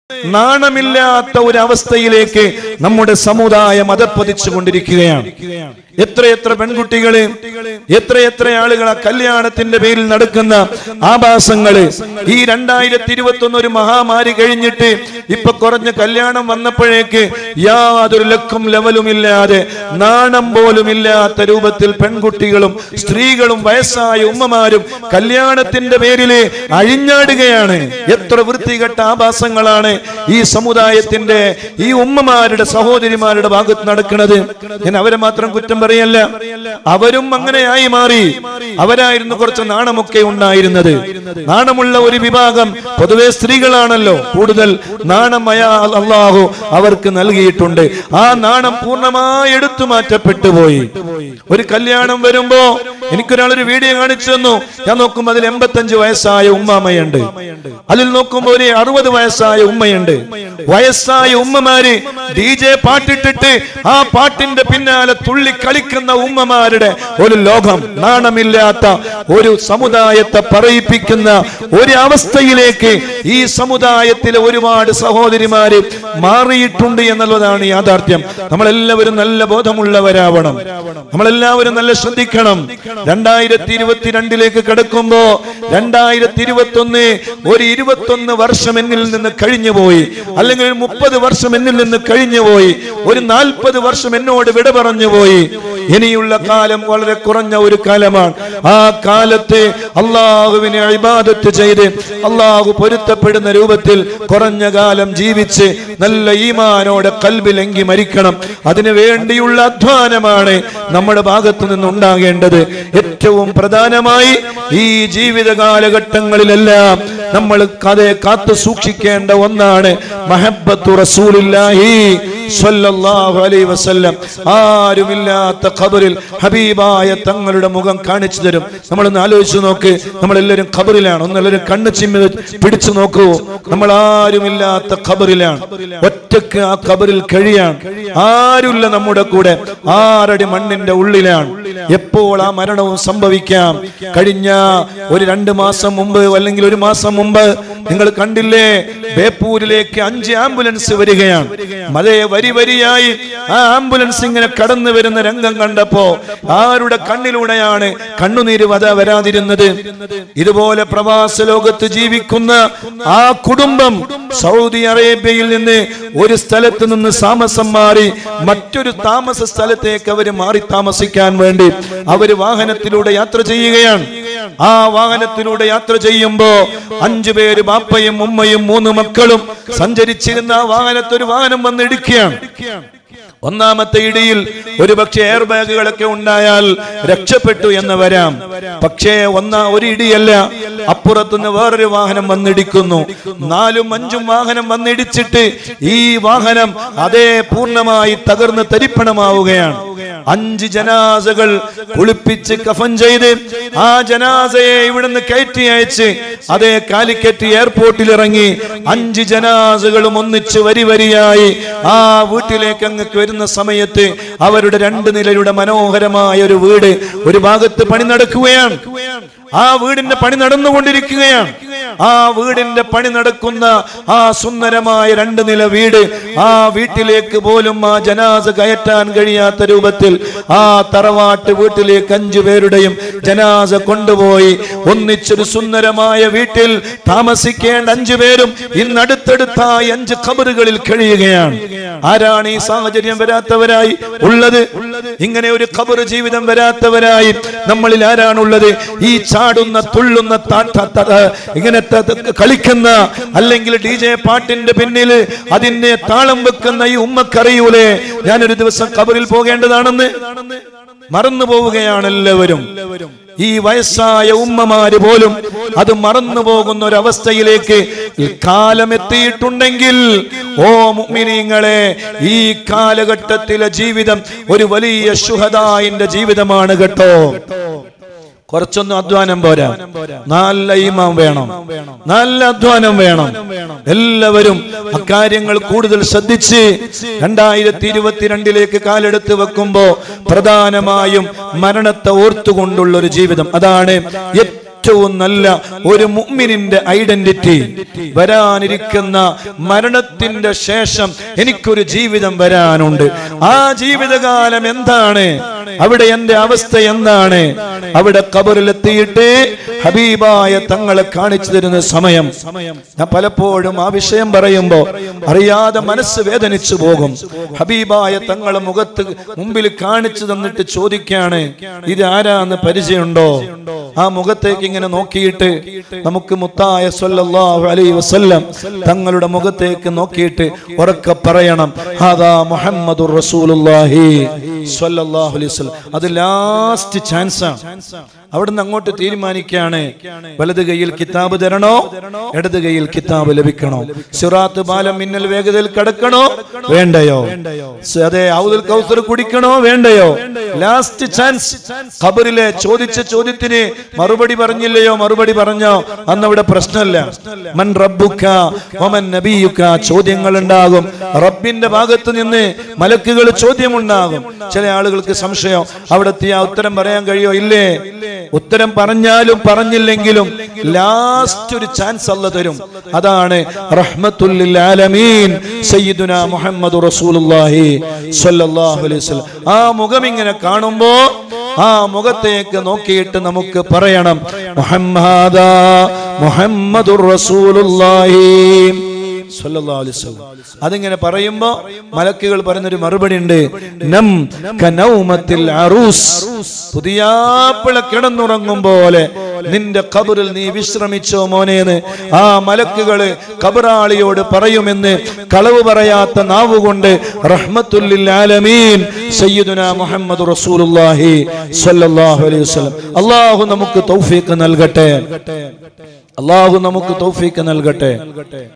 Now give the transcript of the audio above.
നാണമില്ലാത്ത ഒരു അവസ്ഥയിലേക്ക് നമ്മുടെ സമുദായം അതപ്പതിച്ചു കൊണ്ടിരിക്കുകയാണ് എത്രയെത്ര പെൺകുട്ടികള് എത്രയെത്ര ആളുകൾ ആ കല്യാണത്തിന്റെ പേരിൽ നടക്കുന്ന ആഭാസങ്ങള് ഈ രണ്ടായിരത്തി ഇരുപത്തി ഒന്ന് ഒരു മഹാമാരി കഴിഞ്ഞിട്ട് ഇപ്പൊ കുറഞ്ഞ കല്യാണം വന്നപ്പോഴേക്ക് യാതൊരു ലക്കും ലെവലും ഇല്ലാതെ നാണം പോലും ഇല്ലാത്ത രൂപത്തിൽ പെൺകുട്ടികളും സ്ത്രീകളും വയസ്സായ ഉമ്മമാരും കല്യാണത്തിന്റെ പേരില് അഴിഞ്ഞാടുകയാണ് എത്ര വൃത്തികെട്ട ആഭാസങ്ങളാണ് ഈ സമുദായത്തിന്റെ ഈ ഉമ്മമാരുടെ സഹോദരിമാരുടെ ഭാഗത്ത് നടക്കുന്നത് ഞാൻ അവരെ മാത്രം കുറ്റം പറയല്ല അവരും അങ്ങനെയായി മാറി അവരായിരുന്നു കുറച്ച് നാണമൊക്കെ ഉണ്ടായിരുന്നത് നാണമുള്ള ഒരു വിഭാഗം പൊതുവെ സ്ത്രീകളാണല്ലോ കൂടുതൽ നാണമയ അള്ളാഹു അവർക്ക് നൽകിയിട്ടുണ്ട് ആ നാണം പൂർണ്ണമായി എടുത്തു മാറ്റപ്പെട്ടു പോയി ഒരു കല്യാണം വരുമ്പോ എനിക്കൊരാൾ ഒരു വീഡിയോ കാണിച്ചു തന്നു ഞാൻ നോക്കുമ്പോൾ അതിൽ എൺപത്തഞ്ച് വയസ്സായ ഉമ്മാമയുണ്ട് അതിൽ നോക്കുമ്പോൾ ഒരു അറുപത് വയസ്സായ ഉമ്മയുണ്ട് വയസ്സായ ഉമ്മമാര് ഡി ജെ പാട്ടിട്ടിട്ട് ആ പാട്ടിന്റെ പിന്നാലെ തുള്ളി കളിക്കുന്ന ഉമ്മമാരുടെ ഒരു ലോകം നാണമില്ലാത്ത ഒരു സമുദായത്തെ പറയിപ്പിക്കുന്ന ഒരു അവസ്ഥയിലേക്ക് ഈ സമുദായത്തിലെ ഒരുപാട് സഹോദരിമാര് മാറിയിട്ടുണ്ട് എന്നുള്ളതാണ് യാഥാർത്ഥ്യം നമ്മളെല്ലാവരും നല്ല ബോധമുള്ളവരാവണം നമ്മളെല്ലാവരും നല്ല ശ്രദ്ധിക്കണം രണ്ടായിരത്തി ഇരുപത്തിരണ്ടിലേക്ക് കിടക്കുമ്പോ രണ്ടായിരത്തി ഇരുപത്തി ഒന്ന് ഒരു ഇരുപത്തൊന്ന് വർഷം എന്നിൽ നിന്ന് കഴിഞ്ഞു പോയി അല്ലെങ്കിൽ ഒരു മുപ്പത് വർഷം എന്നിൽ നിന്ന് കഴിഞ്ഞു പോയി ഒരു നാൽപ്പത് വർഷം എന്നോട് വിട പറഞ്ഞു പോയി ഇനിയുള്ള കാലം വളരെ കുറഞ്ഞ ഒരു കാലമാണ് ആ കാലത്ത് അള്ളാഹുവിനെ അഭിബാദത്ത് ചെയ്ത് അള്ളാഹു പൊരുത്തപ്പെടുന്ന രൂപത്തിൽ കുറഞ്ഞ കാലം ജീവിച്ച് നല്ല ഈമാനോടെ കൽബിലെങ്കി മരിക്കണം അതിനു വേണ്ടിയുള്ള അധ്വാനമാണ് നമ്മുടെ ഭാഗത്തു നിന്നുണ്ടാകേണ്ടത് ഏറ്റവും പ്രധാനമായി ഈ ജീവിത കാലഘട്ടങ്ങളിലെല്ലാം നമ്മൾ കഥ കാത്തു സൂക്ഷിക്കേണ്ട ഒന്നാണ് മഹബത്തു റസൂലില്ലാഹി സ്വല്ലല്ലാഹു അലൈഹി വസല്ലം ആരുമില്ലാത്ത ഖബറിൽ ഹബീബായ തങ്ങളുടെ മുഖം കാണിച്ചു തരും നമ്മളൊന്ന് ആലോചിച്ച് നോക്ക് നമ്മളെല്ലാവരും ഖബറിലാണ് ഒന്നെല്ലാവരും കണ്ണ് ചിമ്മി പിടിച്ചു നോക്കൂ നമ്മൾ ആരുമില്ലാത്ത ഖബറിലാണ് ഒറ്റക്ക് ആ ഖബറിൽ കഴിയാൻ ആരുമില്ല നമ്മുടെ കൂടെ ആറടി മണ്ണിന്റെ ഉള്ളിലാണ് എപ്പോൾ ആ മരണവും സംഭവിക്കാം കഴിഞ്ഞ ഒരു രണ്ട് മാസം മുമ്പ് അല്ലെങ്കിൽ ഒരു മാസം മുമ്പ് നിങ്ങൾ കണ്ടില്ലേ ബേപ്പൂരിലേക്ക് അഞ്ച് ആംബുലൻസ് വരികയാണ് അതേ വരി വരിയായി ആ ആംബുലൻസ് ഇങ്ങനെ കടന്നു വരുന്ന രംഗം കണ്ടപ്പോ ആരുടെ കണ്ണിലൂടെയാണ് കണ്ണുനീര് വധ വരാതിരുന്നത് ഇതുപോലെ പ്രവാസ ലോകത്ത് ജീവിക്കുന്ന ആ കുടുംബം സൗദി അറേബ്യയിൽ നിന്ന് ഒരു സ്ഥലത്ത് നിന്ന് താമസം മാറി മറ്റൊരു താമസ സ്ഥലത്തേക്ക് അവര് മാറി താമസിക്കാൻ വേണ്ടി അവര് വാഹനത്തിലൂടെ യാത്ര ചെയ്യുകയാണ് ആ വാഹനത്തിലൂടെ യാത്ര ചെയ്യുമ്പോ അഞ്ചു പേര് ബാപ്പയും ഉമ്മയും മൂന്ന് മക്കളും സഞ്ചരിച്ചിരുന്ന ആ വാഹനത്ത് ഒരു വാഹനം വന്ന് ഇടിക്കുകയാണ് ഒന്നാമത്തെ ഇടിയിൽ ഒരു പക്ഷേ എയർ ബാഗുകളൊക്കെ ഉണ്ടായാൽ രക്ഷപ്പെട്ടു എന്ന് വരാം പക്ഷേ ഒന്നാ ഒരു ഇടിയല്ല അപ്പുറത്തുനിന്ന് വേറൊരു വാഹനം വന്നിടിക്കുന്നു നാലും അഞ്ചും വാഹനം വന്നിടിച്ചിട്ട് ഈ വാഹനം അതേ പൂർണ്ണമായി തകർന്ന് തരിപ്പണമാവുകയാണ് അഞ്ച് ജനാസകൾ കുളിപ്പിച്ച് കഫൻ ചെയ്ത് ആ ജനാസയെ ഇവിടുന്ന് കയറ്റി അയച്ച് അതേ കാലിക്കറ്റ് എയർപോർട്ടിൽ ഇറങ്ങി അഞ്ച് ജനാസകളും ഒന്നിച്ച് വരി വരിയായി ആ വീട്ടിലേക്ക് അങ്ങ് വരുന്ന സമയത്ത് അവരുടെ രണ്ട് നിലയുടെ മനോഹരമായ ഒരു വീട് ഒരു ഭാഗത്ത് പണി നടക്കുകയാണ് ആ വീടിന്റെ പണി നടന്നുകൊണ്ടിരിക്കുകയാണ് ആ വീടിന്റെ പണി നടക്കുന്ന ആ സുന്ദരമായ രണ്ട് നില വീട് ആ വീട്ടിലേക്ക് പോലും ആ ജനാസ കയറ്റാൻ കഴിയാത്ത രൂപത്തിൽ ആ തറവാട്ട് വീട്ടിലേക്ക് അഞ്ചു പേരുടെയും ജനാസ കൊണ്ടുപോയി ഒന്നിച്ചൊരു സുന്ദരമായ വീട്ടിൽ താമസിക്കേണ്ട അഞ്ചു പേരും ഇന്ന് അടുത്തടുത്തായി അഞ്ച് ഖബറുകളിൽ കഴിയുകയാണ് ആരാണ് ഈ സാഹചര്യം വരാത്തവരായി ഉള്ളത് ഇങ്ങനെ ഒരു ഖബർ ജീവിതം വരാത്തവരായി നമ്മളിൽ ആരാണുള്ളത് ഈ ചാടുന്ന തുള്ളുന്ന താ- ത- ത- ഇങ്ങനെ ത- ത- കളിക്കുന്ന അല്ലെങ്കിൽ ഡി ജെ പാട്ടിന്റെ പിന്നിൽ അതിനെ താളം വെക്കുന്ന ഈ ഉമ്മക്കറിയൂലേ ഞാനൊരു ദിവസം ഖബറിൽ പോകേണ്ടതാണെന്ന് മറന്നു പോവുകയാണ് എല്ലാവരും ഈ വയസ്സായ ഉമ്മമാര് പോലും അത് മറന്നു പോകുന്ന ഒരു അവസ്ഥയിലേക്ക് കാലം എത്തിയിട്ടുണ്ടെങ്കിൽ ഓ മുഅ്മിനീങ്ങളെ ഈ കാലഘട്ടത്തിലെ ജീവിതം ഒരു വലിയ ശുഹദായിന്റെ ജീവിതമാണ് കേട്ടോ കുറച്ചൊന്നും അധ്വാനം പോരാ നല്ല ഈമാം വേണം നല്ല അധ്വാനം വേണം എല്ലാവരും അക്കാര്യങ്ങൾ കൂടുതൽ ശ്രദ്ധിച്ച് രണ്ടായിരത്തി ഇരുപത്തിരണ്ടിലേക്ക് കാലെടുത്ത് വെക്കുമ്പോ പ്രധാനമായും മരണത്തെ ഓർത്തുകൊണ്ടുള്ള ഒരു ജീവിതം അതാണ് ഏറ്റവും ഏറ്റവും നല്ല ഒരു മുഅ്മിനിന്റെ ഐഡന്റിറ്റി വരാനിരിക്കുന്ന മരണത്തിന്റെ ശേഷം എനിക്കൊരു ജീവിതം വരാനുണ്ട് ആ ജീവിതകാലം എന്താണ് അവിടെ എന്റെ അവസ്ഥ എന്താണ് അവിടെ കബറിലെത്തിയിട്ട് ഹബീബായ തങ്ങളെ കാണിച്ചു തരുന്ന സമയം ഞാൻ പലപ്പോഴും ആ വിഷയം പറയുമ്പോ അറിയാതെ മനസ്സ് വേദനിച്ചു പോകും ഹബീബായ തങ്ങളെ മുഖത്ത് മുമ്പിൽ കാണിച്ചു തന്നിട്ട് ചോദിക്കാണ് ഇത് ആരാന്ന് പരിചയമുണ്ടോ ആ മുഖത്തേക്ക് ഇങ്ങനെ നോക്കിയിട്ട് നമുക്ക് മുത്തായ സ്വല്ലല്ലാഹു അലൈഹി വസല്ലം തങ്ങളുടെ മുഖത്തേക്ക് നോക്കിയിട്ട് ഉറക്കെ പറയണം ഹാദാ മുഹമ്മദുർ റസൂലുള്ളാഹി സ്വല്ലല്ലാഹു അലൈഹി വസല്ലം അത് ലാസ്റ്റ് ചാൻസ് ആണ് അവിടുന്ന് അങ്ങോട്ട് തീരുമാനിക്കാണ് വലത് കൈയിൽ കിതാബ് തരണോ ഇടത് കൈയിൽ കിതാബ് ലഭിക്കണോ സിറാത്ത് പാലം മിന്നൽ വേഗതയിൽ കടക്കണോ വേണ്ടയോ സ- അതെ ഔദുൽ കൗസർ കുടിക്കണോ വേണ്ടയോ ലാസ്റ്റ് ചാൻസ് ഖബറിലെ ചോദിച്ച ചോദ്യത്തിന് മറുപടി പറഞ്ഞില്ലയോ മറുപടി പറഞ്ഞോ അന്ന് അവിടെ പ്രശ്നമല്ല മൻ റബ്ബുക്ക വമൻ നബിയുക്ക ചോദ്യങ്ങൾ ഉണ്ടാകും റബ്ബിന്റെ ഭാഗത്ത് നിന്ന് മലക്കുകൾ ചോദ്യമുണ്ടാകും ചില ആളുകൾക്ക് സംശയം അവിടെ എത്തിയ ഉത്തരം പറയാൻ കഴിയോ ഇല്ലേ ഉത്തരം പറഞ്ഞാലും പറഞ്ഞില്ലെങ്കിലും ലാസ്റ്റ് ഒരു ചാൻസ് അല്ല തരും അതാണ് റഹ്മത്തുല്ലിൽ ആലമീൻ സയ്യിദുന മുഹമ്മദ് റസൂലുള്ളാഹി സ്വല്ലല്ലാഹു അലൈഹി വസല്ലം ആ മുഖം ഇങ്ങനെ കാണുമ്പോ ആ മുഖത്തേക്ക് നോക്കിയിട്ട് നമുക്ക് പറയണം മുഹമ്മദ മുഹമ്മദുർ റസൂലുള്ളാഹി സ്വല്ലല്ലാഹു അലൈഹി വസല്ലം അതിങ്ങനെ പറയുമ്പോ മലക്കുകൾ പറയുന്നൊരു മറുപടി ഉണ്ട് നം കനൗമത്തിൽ അറൂസ് പുതിയാപ്പിള കിടന്നുറങ്ങും പോലെ നിന്റെ കബറിൽ നീ വിശ്രമിച്ചോ മോനേന്ന് ആ മലക്കുകള് കബറാളിയോട് പറയുമെന്ന് കളവ് പറയാത്ത നാവുകൊണ്ട് റഹ്മത്തുല്ലിൽ ആലമീൻ സയ്യിദുന മുഹമ്മദ് റസൂലുള്ളാഹി സ്വല്ലല്ലാഹു അലൈഹി വസല്ലം അള്ളാഹു നമുക്ക് തൗഫീഖ് നൽകട്ടെ അള്ളാഹു നമുക്ക് തൗഫീഖ് നൽകട്ടെ